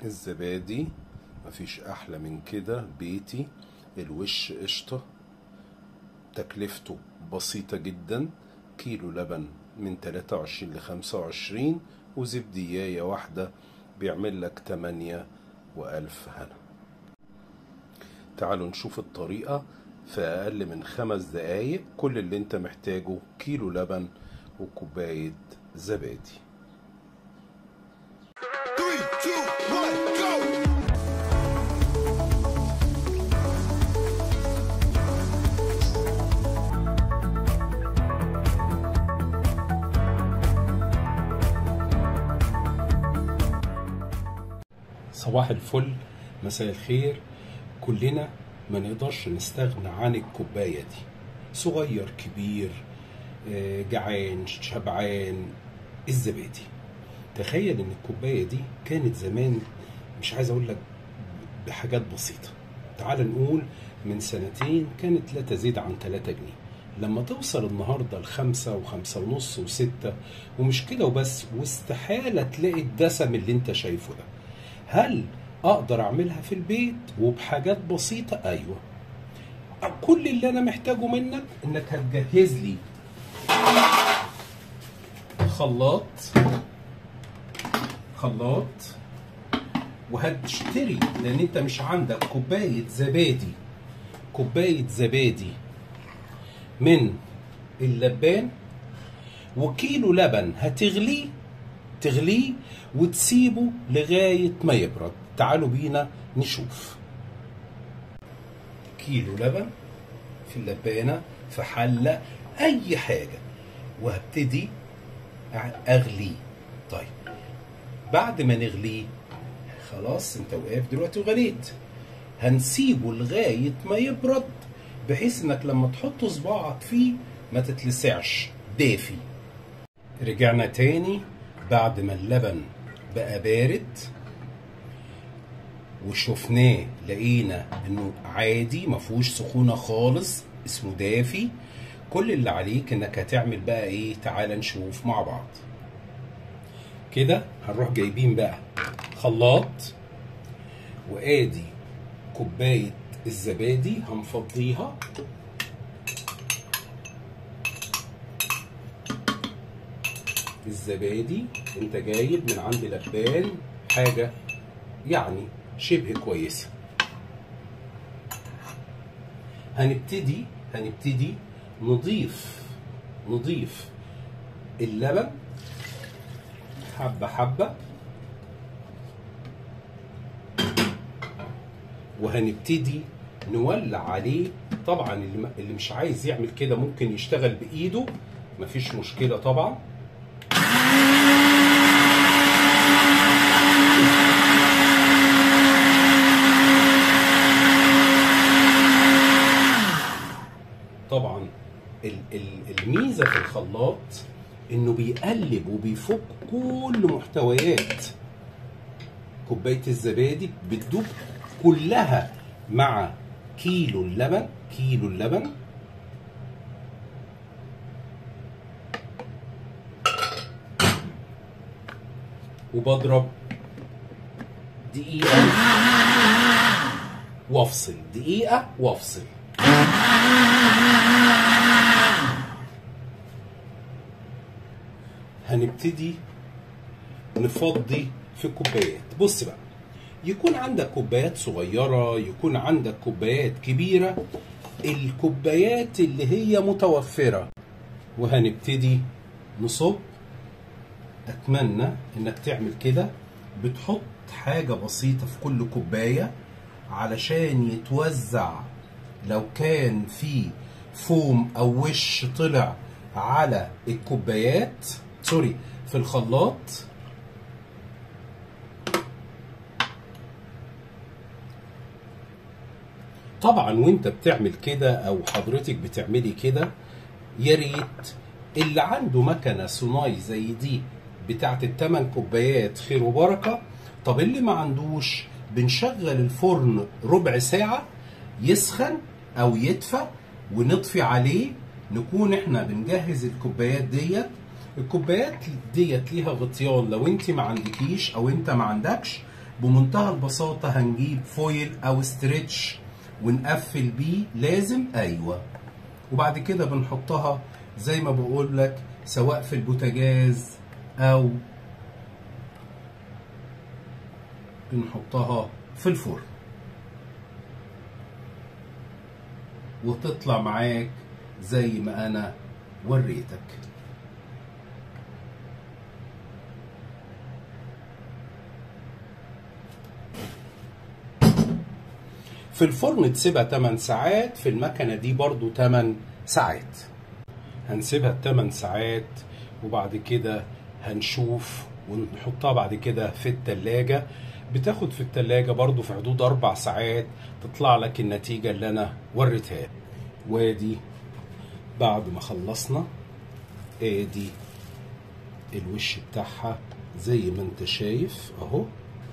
الزبادي مفيش احلى من كده بيتي الوش قشطة تكلفته بسيطة جدا كيلو لبن من 23 ل 25 وزبدياية واحدة بيعمل لك 8 وألف هنا تعالوا نشوف الطريقة في أقل من خمس دقايق كل اللي انت محتاجه كيلو لبن وكوباية زبادي Three, two, one, go! صباح الفل مساء الخير كلنا ما نقدرش نستغنى عن الكوباية دي صغير كبير آه، جعان شبعان الزبادي تخيل ان الكوباية دي كانت زمان مش عايز اقول لك بحاجات بسيطة تعال نقول من سنتين كانت لا تزيد عن 3 جنيه لما توصل النهاردة لخمسة وخمسة ونص وستة ومش كده وبس واستحالة تلاقي الدسم اللي انت شايفه ده هل اقدر اعملها في البيت وبحاجات بسيطة ايوه كل اللي انا محتاجه منك انك هتجهز لي خلاط خلاط وهتشتري لان انت مش عندك كوباية زبادي كوباية زبادي من اللبان وكيلو لبن هتغليه تغليه وتسيبه لغاية ما يبرد تعالوا بينا نشوف كيلو لبن في اللبانة في حلة أي حاجة وهبتدي أغليه طيب بعد ما نغليه خلاص انت واقف دلوقتي وغليت هنسيبه لغاية ما يبرد بحيث انك لما تحط صباعك فيه ما تتلسعش دافي رجعنا تاني بعد ما اللبن بقى بارد وشفناه لقينا انه عادي ما فيهوش سخونه خالص اسمه دافي كل اللي عليك انك هتعمل بقى ايه تعال نشوف مع بعض كده هنروح جايبين بقى خلاط وادي كوبايه الزبادي هنفضيها الزبادي انت جايب من عند لبان حاجة يعني شبه كويسة هنبتدي هنبتدي نضيف نضيف اللبن حبة حبة وهنبتدي نولع عليه طبعا اللي اللي مش عايز يعمل كده ممكن يشتغل بايده مفيش مشكلة طبعا طبعا ال- ال- الميزه في الخلاط انه بيقلب وبيفك كل محتويات كوبايه الزبادي بتدوب كلها مع كيلو اللبن كيلو اللبن وبضرب دقيقة وافصل دقيقة وافصل هنبتدي نفضي في كوبايات بص بقى يكون عندك كوبايات صغيرة يكون عندك كوبايات كبيرة الكوبايات اللي هي متوفرة وهنبتدي نصب اتمنى انك تعمل كده بتحط حاجة بسيطة في كل كوباية علشان يتوزع لو كان في فوم او وش طلع على الكوبايات سوري في الخلاط طبعا وانت بتعمل كده او حضرتك بتعملي كده يا ريت اللي عنده مكنه صناي زي دي بتاعت التمن كوبايات خير وبركه طب اللي ما عندوش بنشغل الفرن ربع ساعه يسخن او يدفى ونطفي عليه نكون احنا بنجهز الكوبايات ديت الكوبايات ديت ليها غطيان لو انت ما عندكيش او انت ما عندكش بمنتهى البساطة هنجيب فويل او ستريتش ونقفل بيه لازم ايوه وبعد كده بنحطها زي ما بقول لك سواء في البوتاجاز او بنحطها في الفرن وتطلع معاك زي ما انا وريتك في الفرن تسيبها 8 ساعات في المكنة دي برضو 8 ساعات هنسيبها 8 ساعات وبعد كده هنشوف ونحطها بعد كده في التلاجة بتاخد في التلاجة برضو في حدود أربع ساعات تطلع لك النتيجة اللي أنا وريتها وادي بعد ما خلصنا ادي الوش بتاعها زي ما انت شايف اهو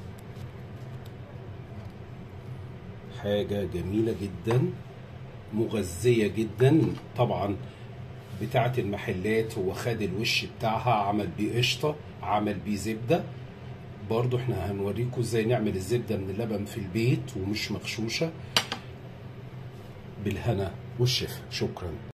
حاجة جميلة جدا مغذية جدا طبعا بتاعة المحلات هو خد الوش بتاعها عمل بيه قشطة عمل بيه زبدة برضو احنا هنوريكم ازاي نعمل الزبدة من اللبن في البيت ومش مغشوشة بالهنا والشفا شكرا